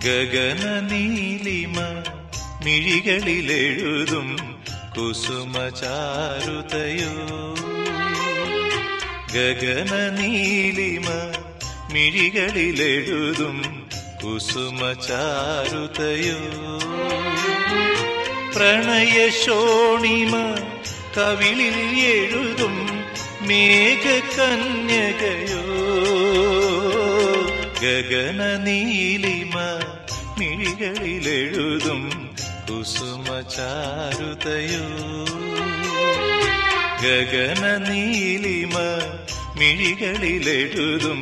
ഗഗന നീലിമ മിഴികളിലെഴുതും കുസുമചാരുതയോ ഗഗന നീലിമ മിഴികളിലെഴുതും കുസുമചാരുതയോ പ്രണയശോണിമ കവിളിൽ എഴുതും മേഘകന്യകയോ ഗഗന നീലിമ മിഴികളിലെഴുതും കുസുമചാരുതയോ ഗഗന നീലിമ മിഴികളിലെഴുതും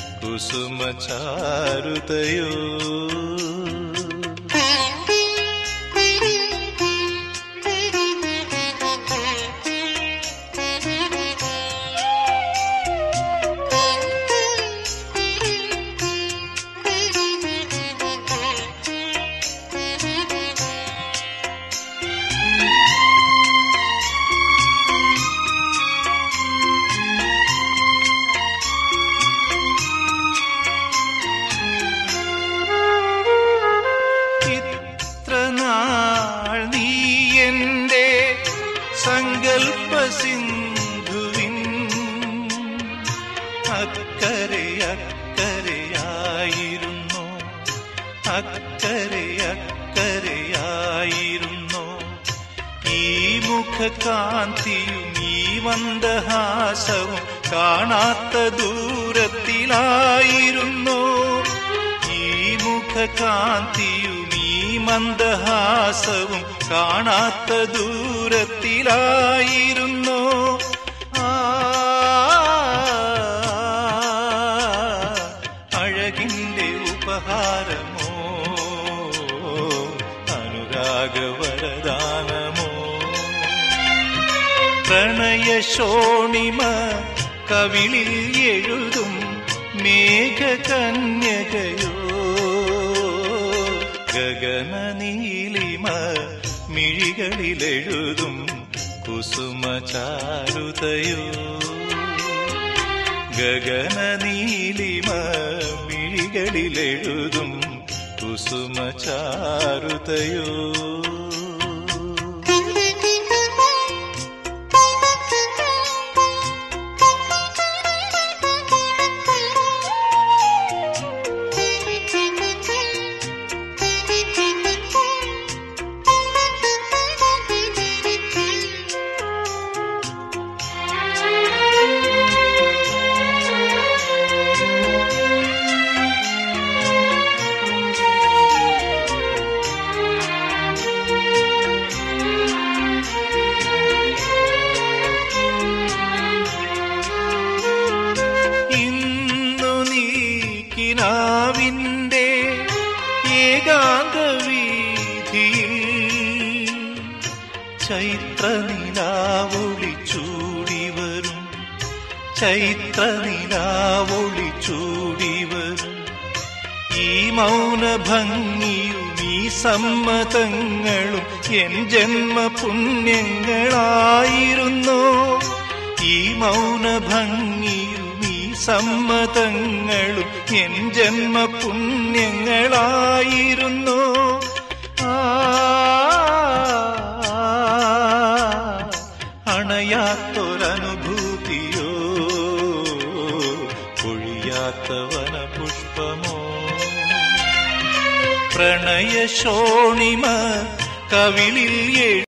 കുസുമചാരുതയോ ഇത്ര നാൾ നീ എന്റെ സങ്കൽപ്പ സിന്ധുവിൻ അക്കരെ അക്കരയായിരുന്നു അക്കരെ അക്കരയായിരുന്നു ഈ മുഖകാന്തിയും ഈ മന്ദഹാസവും കാണാത്ത ദൂരത്തിലായിരുന്നു ഈ മുഖകാന്തിയും ഈ മന്ദഹാസവും കാണാത്ത ദൂരത്തിലായിരുന്നു ആ അഴകിന്റെ ഉപഹാരമോ അനുരാഗവരദാനമോ പ്രണയശോണിമ കവിളിൽ എഴുതും മേഘകന്യകയോ ഗഗന നീലിമ മിഴികളിലെഴുതും കുസുമചാരുതയോ ഗഗന നീലിമ മിഴികളിലെഴുതും കുസുമചാരുതയോ ഇന്നു നീ കിനാവിന്റെ ഏകാന്ത വീതിയിൽ ചൈത്ര നിലാവൊളി ചൂടി വരും ചൈത്ര നിലാവൊളി ചൂടി വരും ഈ മൗന ഭംഗിയും ഈ സമ്മതങ്ങളും എൻ ജന്മ പുണ്യങ്ങളായിരുന്നു ഈ മൗന ഭംഗിയും ഈ സമ്മതങ്ങളും എൻ ജന്മ പുണ്യങ്ങളായിരുന്നു ആ അണയാത്തൊരനുഭൂതിയോ പൊഴിയാത്ത വനപുഷ്പമോ പ്രണയശോണിമ കവിളിൽ എഴു